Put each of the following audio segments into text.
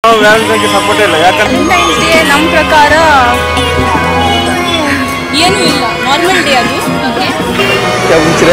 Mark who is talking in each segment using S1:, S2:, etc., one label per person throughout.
S1: ವ್ಯಾಲೆಂಟೈನ್ಗೆ support ಇಲ್ಲ ಯಾಕಂದ್ರೆ
S2: Valentine's day ನಮ್ಮ ಪ್ರಕಾರ ಏನೂ ಇಲ್ಲ ನಾರ್ಮಲ್ ಡೇ ಅದು
S1: ಮುಂಚೆ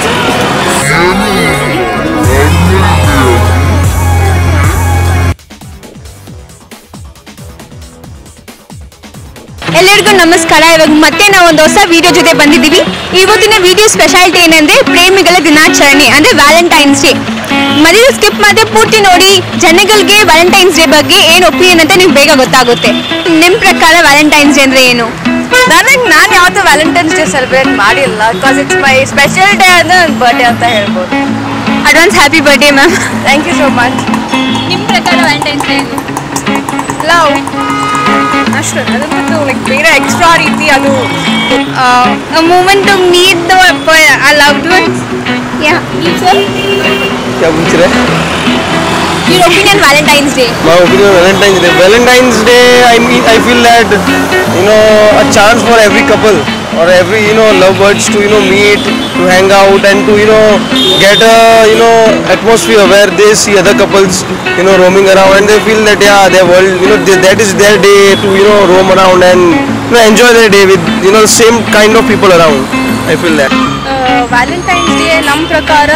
S3: ಎಲ್ಲರಿಗೂ ನಮಸ್ಕಾರ ಇವಾಗ ಮತ್ತೆ ನಾವು ಒಂದು ಹೊಸ ವಿಡಿಯೋ ಜೊತೆ ಬಂದಿದ್ದೀವಿ ಇವತ್ತಿನ ವಿಡಿಯೋ ಸ್ಪೆಷಾಲಿಟಿ ಏನಂದ್ರೆ ಪ್ರೇಮಿಗಳ ದಿನಾಚರಣೆ ಅಂದ್ರೆ ವ್ಯಾಲೆಂಟೈನ್ಸ್ ಡೇ ಮದುವೆ ಸ್ಕಿಪ್ ಮತ್ತೆ ಪೂರ್ತಿ ನೋಡಿ ಜನಗಳಿಗೆ ವ್ಯಾಲೆಂಟೈನ್ಸ್ ಡೇ ಬಗ್ಗೆ ಏನು ಒಪಿನಿಯನ್ ಅಂತ ನಿಮ್ಗೆ ಬೇಗ ಗೊತ್ತಾಗುತ್ತೆ ನಿಮ್ಮ ಪ್ರಕಾರ ವ್ಯಾಲೆಂಟೈನ್ಸ್ ಡೇ ಅಂದ್ರೆ ಏನು
S2: ನನಗೆ ನಾನು ಯಾವತ್ತೂ ವ್ಯಾಲೆಂಟೈನ್ಸ್ ಡೇ ಸೆಲೆಬ್ರೇಟ್ ಮಾಡಿಲ್ಲ because it's my special day ಅಂದರೆ ನನ್ನ ಬರ್ಡೇ ಅಂತ ಹೇಳ್ಬೋದು
S3: advance happy birthday ma'am
S2: thank you so much
S3: ನಿಮ್ಮ ಪ್ರಕಾರ ವ್ಯಾಲೆಂಟೈನ್ಸ್ ಡೇ ಏನು
S2: ಲವ್ ಅಷ್ಟೇ ಅದೊಂದು ಲೈಕ್ ಬೇರೆ ಎಕ್ಸ್ಟ್ರಾ ರೀತಿ ಅದು
S3: a moment to meet the our loved ones yeah
S1: क्या पूछ रहे
S3: your opinion valentine's day
S1: My opinion on Valentine's Day. Valentine's Day, I mean, I feel that you know a chance for every couple or every you know lovebirds to you know meet, to hang out, and to you know get a you know atmosphere where they see other couples you know roaming around and they feel that yeah their world you know they, that is their day to you know roam around and you know enjoy their day with you know the same kind of people around. I feel that.
S2: Valentine's day ನಮ್ಮ ಪ್ರಕಾರ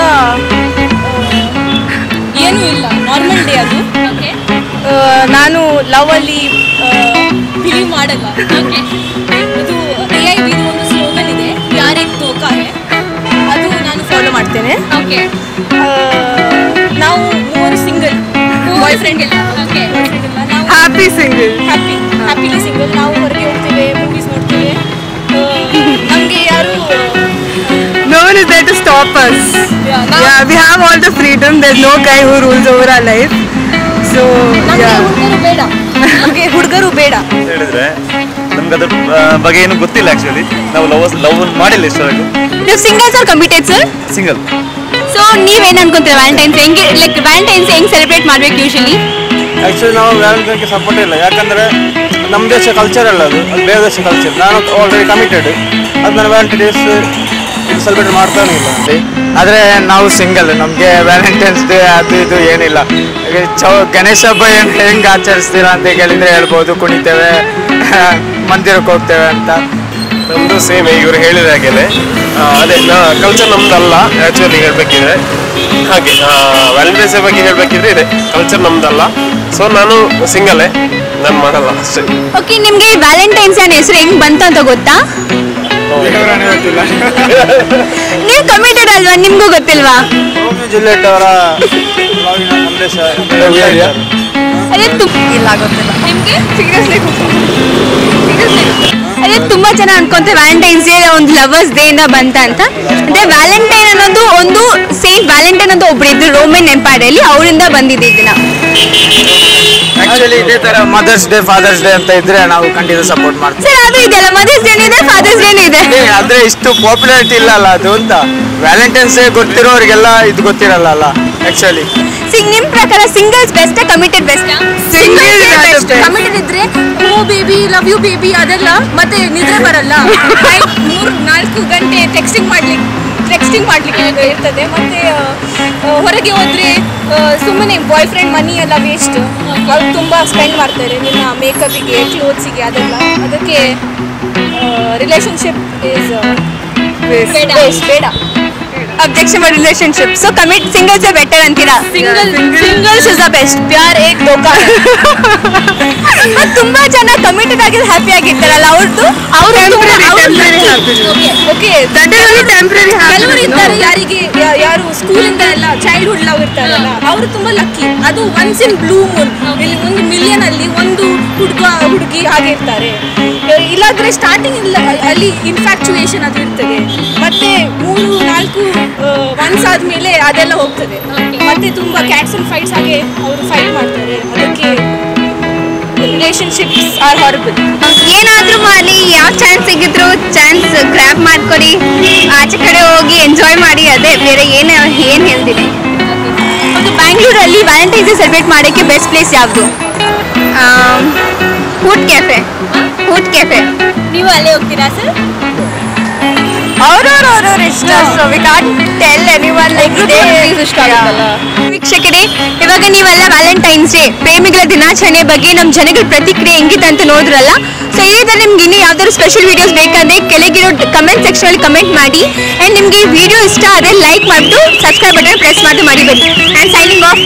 S2: ಏನೂ ಇಲ್ಲ normal day ಅದು ಆ, ನಾನು ಲವಲ್ಲಿ believe ಮಾಡಲ್ಲ ಇದು A I ಬಿದು ಒಂದು ಸ್ಲೋಗನ್ ಇದೆ ಯಾರೇ ತೋಕಾ ಹೇ ಅದು ನಾನು ಫಾಲೋ ಮಾಡ್ತೇನೆ
S3: okay
S2: ಆ, ನಾವು ಮೂವರು ಸಿಂಗಲ್ ಬಾಯ್ ಫ್ರೆಂಡ್ ಇಲ್ಲ ನಾವು
S4: happy single
S2: happy happily single ನಾವು ಹೊರಗೆ ಹೋಗ್ತೇವೆ ಮೂವೀಸ್ ನೋಡ್ತೇವೆ ನಮಗೆ ಯಾರು
S4: No one is there to stop us.
S2: Yeah, now-
S4: Yeah, we have all the freedom. There's no guy who rules over our life. So
S2: ನಮಗೆ
S4: yeah.
S2: ಹುಡುಗರು ಬೇಡ ನಮಗೆ ಹುಡುಗರು ಬೇಡ
S5: ಅಂತ ಹೇಳಿದ್ರೆ ನಮ್ಗೆ ಅದ್ರ ಆ, ಬಗ್ಗೆ ಏನು ಗೊತ್ತಿಲ್ಲ ಆಕ್ಚುಲಿ ನಾವು ಲವ್ ಲವ್ ಮಾಡಿಲ್ಲ ಇಷ್ಟವರೆಗೂ
S3: ನೀವು singles or committed sir
S5: single
S3: so ನೀವೇನು ಅನ್ಕೊಂತೀರ ವ್ಯಾಲೆಂಟೈನ್ಸ್ ಹೆಂಗೆ ಲೈಕ್ ವ್ಯಾಲೆಂಟೈನ್ಸ್ ಹೆಂಗೆ ಸೆಲೆಬ್ರೇಟ್ ಮಾಡ್ಬೇಕು ಯೂಶಲಿ
S1: ಆ್ಯಕ್ಚುಲಿ ನಾವು ವ್ಯಾಲೆಂಟೈನ್ಗೆ ಸಪೋರ್ಟ್ ಇಲ್ಲ ಯಾಕಂದರೆ ನಮ್ಮ ದೇಶ ಕಲ್ಚರ್ ಅಲ್ಲ ಅದು ಅದು ಬೇರೆ ದೇಶ ಕಲ್ಚರ್ ನಾನು ಆಲ್ರೆಡಿ ಕಮಿಟೆಡ್ ಅದು ನಾನು ವ್ಯಾಲೆಂಟೈನ್ ಡೇಸ್ ಸೆಲೆಬ್ರೇಟ್ ಮಾಡ್ತಾನೆ ಇಲ್ಲ
S6: ಆದರೆ ನಾವು ಸಿಂಗಲ್ ನಮಗೆ ವ್ಯಾಲೆಂಟೈನ್ಸ್ ಡೇ ಅದು ಇದು ಏನಿಲ್ಲ ಹಾಗೆ ಚೌ ಗಣೇಶ ಹಬ್ಬ ಏನು ಹೆಂಗೆ ಆಚರಿಸ್ತೀರಾ ಅಂತ ಕೇಳಿದರೆ ಹೇಳ್ಬೋದು ಕುಣಿತೇವೆ ಮಂದಿರಕ್ಕೆ ಹೋಗ್ತೇವೆ ಅಂತ
S5: ನಮ್ಮದು ಸೇಮ್ ಇವರು ಹೇಳಿದ ಹಾಗೇನೆ ಆ, ಅದೇ ಕಲ್ಚರ್ ನಮ್ದಲ್ಲ ಆ್ಯಕ್ಚುಲಿ ಹೇಳಬೇಕಿದ್ರೆ ಹಾಗೆ ವ್ಯಾಲೆಂಟೈನ್ಸ್ ಡೇ ಬಗ್ಗೆ ಹೇಳಬೇಕಿದ್ರೆ ಇದೆ ಕಲ್ಚರ್ ನಮ್ದಲ್ಲ ಸೊ ನಾನು ಸಿಂಗಲೇ ನಾನು ಮಾಡಲ್ಲ ಅಷ್ಟೇ
S3: ಓಕೆ ನಿಮಗೆ ವ್ಯಾಲೆಂಟೈನ್ಸ್ ಅನ್ನೋ ಹೆಸರು ಹೆಂಗೆ ಬಂತು ಅಂತ ಗೊತ್ತಾ ನೀವು ಕಮಿಟೆಡ್ ಅಲ್ವಾ ನಿಮಗೂ ಗೊತ್ತಿಲ್ವಾ
S1: ರೋಮಿಯೋ ಜೂಲಿಯಟ್ ಅವರ ಸಾವಿನ ಸಂದೇಶ
S3: ಅದೇ ತುಂಬ
S2: ಇಲ್ಲ ಗೊತ್ತಿಲ್ಲ
S3: ನಿಮಗೆ ಸೀರಿಯಸ್ಲಿ ಅದೇ ತುಂಬಾ ಜನ ಅನ್ಕೊಂತಾರೆ ವ್ಯಾಲೆಂಟೈನ್ಸ್ ಡೇ ಒಂದು ಲವರ್ಸ್ ಡೇ ಇಂದ ಬಂತ ಅಂತ ಅದೇ ವ್ಯಾಲೆಂಟೈನ್ ಅನ್ನೋದು ಒಂದು ಸೇಂಟ್ ವ್ಯಾಲೆಂಟೈನ್ ಅಂತ ಒಬ್ರು ಇದ್ರು ರೋಮನ್ ಎಂಪೈರ್ ಅಲ್ಲಿ ಅವರಿಂದ ಬಂದಿದೆ ಇದನ್ನ
S6: ಆ್ಯಕ್ಚುಲಿ ಇದೇ ಥರ ಮದರ್ಸ್ ಡೇ ಫಾದರ್ಸ್ ಡೇ ಅಂತ ಇದ್ರೆ ನಾವು ಖಂಡಿತ ಸಪೋರ್ಟ್ ಮಾಡ್ತೀವಿ
S3: ಸರ್ ಅದು ಇದೆಯಲ್ಲ ಮದರ್ಸ್ ಡೇ ಇದೆ ಫಾದರ್ಸ್ ಡೇ ಇದೆ
S6: ಏ, ಆದ್ರೆ ಇಷ್ಟು ಪಾಪ್ಯುಲಾರಿಟಿ ಇಲ್ಲ ಅಲ್ಲ ಅದು ಅಂತ ವ್ಯಾಲೆಂಟೈನ್ಸ್ ಡೇ ಗೊತ್ತಿರೋರಿಗೆಲ್ಲ ಇದು ಗೊತ್ತಿರಲ್ಲ ಅಲ್ಲ ಆ್ಯಕ್ಚುಲಿ
S3: ಸಿಂಗ್ ನಿಮ್ ಪ್ರಕಾರ singles best committed best
S4: Single is the best.
S2: Committed ಇದ್ರೆ oh baby love you baby ಅದೆಲ್ಲ ಮತ್ತೆ ನಿದ್ರೆ ಬರಲ್ಲ ಮೂರು ನಾಲ್ಕು ಗಂಟೆ ಟೆಕ್ಸ್ಟಿಂಗ್ ಮಾಡ್ಲಿಕ್ಕೆ ಟೆಕ್ಸ್ಟಿಂಗ್ ಮಾಡ್ಲಿಕ್ಕೆ ಇರ್ತದೆ ಮತ್ತೆ ಆ, ಆ, ಹೊರಗೆ ಹೋದ್ರೆ ಸುಮ್ಮನೆ ಬಾಯ್ ಫ್ರೆಂಡ್ ಮನಿ ಎಲ್ಲ ವೇಸ್ಟ್ ಅವ್ರು ತುಂಬ ಸ್ಪೆಂಡ್ ಮಾಡ್ತಾರೆ ನಿನ್ನ ಮೇಕಪ್ಪಿಗೆ ಕ್ಲೋತ್ಸಿಗೆ ಅದೆಲ್ಲ ಅದಕ್ಕೆ ರಿಲೇಶನ್ಶಿಪ್ ಈಸ್
S3: ಬೇಡ.
S2: ಬೇಡ
S3: objection relationship so commit singles better ಅಂತೀರಾ
S2: single
S4: single-
S2: singles is the best ಪ್ಯಾರ್ ಏಕ್ ದೋಖಾ
S3: ಮತ್ತ್ ತುಂಬಾ ಜನ ಕಮಿಟೆಡ್ ಆಗಿ ಹ್ಯಾಪಿ ಆಗಿರ್ತಾರಲ್ಲ ಅವ್ರದ್ದು ಅವ್ರು
S4: Temporary, temporary happiness.
S2: Okay
S4: That is only temporary
S2: ಕೆಲವರು
S4: happiness.
S2: ಇದ್ದಾರೆ
S4: no?
S2: ಯಾರಿಗೆ ಯಾ- ಯಾರು ಸ್ಕೂಲಿಂದ ಎಲ್ಲ ಚೈಲ್ಡ್ಹುಡ್ ಲವ್ ಇರ್ತಾರಲ್ಲ ಅವರು ತುಂಬಾ ಲಕ್ಕಿ ಅದು ಒನ್ಸ್ ಇನ್ ಬ್ಲೂ ಮೂನ್ ಇಲ್ಲಿ ಒಂದು ಮಿಲಿಯನ್ ಅಲ್ಲಿ ಒಂದು ಹುಡುಗ ಹುಡುಗಿ ಹಾಗೆ ಇರ್ತಾರೆ ಇಲ್ಲಾದ್ರೆ ಸ್ಟಾರ್ಟಿಂಗ್ ಇಲ್ಲ ಅಲ್ಲಿ ಇನ್ಫ್ಯಾಕ್ಚುಯೇಷನ್ ಅದು ಇರ್ತದೆ ಮತ್ತೆ ಮೂರು ನಾಲ್ಕು ಒನ್ಸ್ ಆದ್ಮೇಲೆ ಅದೆಲ್ಲ ಹೋಗ್ತದೆ ಮತ್ತೆ ತುಂಬಾ ಕ್ಯಾಟ್ಸ್ ಅಂಡ್ ಫೈಟ್ಸ್ ಹಾಗೆ ಅವರು ಫೈಟ್ ಮಾಡ್ತಾರೆ ಅದಕ್ಕೆ ರಿಲೇಶನ್ಶಿಪ್ಸ್ ಆರ್ ಹಾರಬಲ್
S3: ಏನಾದ್ರೂ ಮಾಡಿ ಯಾವ ಚಾನ್ಸ್ ಸಿಗಿದ್ರು ಚಾನ್ಸ್ ಗ್ರ್ಯಾಪ್ ಮಾಡ್ಕೊಡಿ ಆಚೆ ಕಡೆ ಹೋಗಿ ಎಂಜಾಯ್ ಮಾಡಿ ಅದೇ ಬೇರೆ ಏನು ಏನು ಹೇಳ್ತೀನಿ ಓಕೆ ಬ್ಯಾಂಗ್ಳೂರಲ್ಲಿ ವ್ಯಾಲೆಂಟೈನ್ಸ್ ಡೇ ಸೆಲೆಬ್ರೇಟ್ ಮಾಡೋಕ್ಕೆ ಬೆಸ್ಟ್ ಪ್ಲೇಸ್ ಯಾವುದು ಹೂಟ್ ಕೆಫೆ ಹೂಟ್ ಕೆಫೆ ನೀವು ಅಲ್ಲೇ ಹೋಗ್ತೀರಾ ಸರ್ ಅವ್ರವ್ರ ಅವ್ರವ್ರ ಇಷ್ಟ so we can't tell anyone like ಇದೇ
S2: ಇಷ್ಟ ಆಗುತ್ತಲ್ಲ
S3: ವೀಕ್ಷಕರೇ ಇವಾಗ ನೀವೆಲ್ಲ ವ್ಯಾಲೆಂಟೈನ್ಸ್ ಡೇ ಪ್ರೇಮಿಗಳ ದಿನಾಚರಣೆ ಬಗ್ಗೆ ನಮ್ಮ ಜನಗಳ ಪ್ರತಿಕ್ರಿಯೆ ಹೆಂಗಿತ್ತು ಅಂತ ನೋಡಿದ್ರಲ್ಲ ಸೊ ಇದೇ ಥರ ನಿಮ್ಗೆ ಇನ್ನೂ ಯಾವ್ದಾದ್ರು ಸ್ಪೆಷಲ್ ವಿಡಿಯೋಸ್ ಬೇಕಂದ್ರೆ ಕೆಳಗಿರೋ ಕಮೆಂಟ್ ಸೆಕ್ಷನ್ ಅಲ್ಲಿ ಕಮೆಂಟ್ ಮಾಡಿ ಆ್ಯಂಡ್ ನಿಮಗೆ ಈ ವಿಡಿಯೋ ಇಷ್ಟ ಆದರೆ ಲೈಕ್ ಮಾಡಿಬಿಟ್ಟು ಸಬ್ಸ್ಕ್ರೈಬ್ ಬಟನ್ ಪ್ರೆಸ್ ಮಾಡಿ ಮರಿಬೇಡಿ ಆ್ಯಂಡ್ ಸೈನಿಂಗ್ ಆಫ್